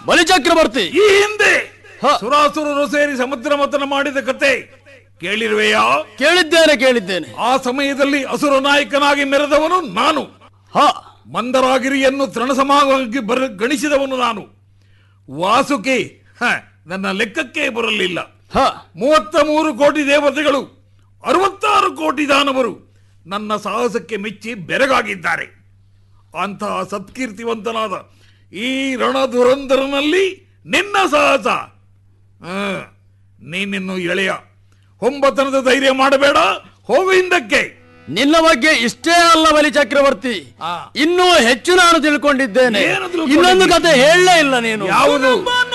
ಬಲಿಚಕ್ರವರ್ತಿ ಈ ಹಿಂದೆ ಹ. ಸುರಾಸುರರು ಸೇರಿ ಸಮುದ್ರ ಮಥನ ಮಾಡಿದ ಕತೆ ಕೇಳಿರುವೆಯಾ ಕೇಳಿದ್ದೇನೆ ಕೇಳಿದ್ದೇನೆ ಆ ಸಮಯದಲ್ಲಿ ಅಸುರ ನಾಯಕನಾಗಿ ಮೆರೆದವನು ನಾನು ಹ ಮಂದರಾಗಿರಿಯನ್ನು ತೃಣಸಮವಾಗಿ ಬರ ಗಣಿಸಿದವನು ನಾನು ವಾಸುಕಿ ಹ, ನನ್ನ ಲೆಕ್ಕಕ್ಕೆ ಬರಲಿಲ್ಲ ಹ ಮೂವತ್ತ ಮೂರು ಕೋಟಿ ದೇವತೆಗಳು ಅರವತ್ತಾರು ಕೋಟಿ ದಾನವರು ನನ್ನ ಸಾಹಸಕ್ಕೆ ಮೆಚ್ಚಿ ಬೆರಗಾಗಿದ್ದಾರೆ ಅಂತಹ ಸತ್ಕೀರ್ತಿವಂತನಾದ ಈ ರಣಧುರಂಧರನಲ್ಲಿ ನಿನ್ನ ಸಾಹಸ ಆ, ನೀನಿನ್ನು ಎಳೆಯ ಹೊಂಬತನದ ಧೈರ್ಯ ಮಾಡಬೇಡ ಹೋಗು ಹಿಂದಕ್ಕೆ ನಿನ್ನ ಬಗ್ಗೆ ಇಷ್ಟೇ ಅಲ್ಲ ಬಲಿ ಚಕ್ರವರ್ತಿ ಆ. ಇನ್ನೂ ಹೆಚ್ಚು ನಾನು ತಿಳ್ಕೊಂಡಿದ್ದೇನೆ ಏನು ತಿಳ್ಕೊಂಡಿದ್ದಿ? ಇನ್ನೊಂದು ಕತೆ ಹೇಳಲೇ ಇಲ್ಲ ನೀನು ಯಾವುದು ಬನ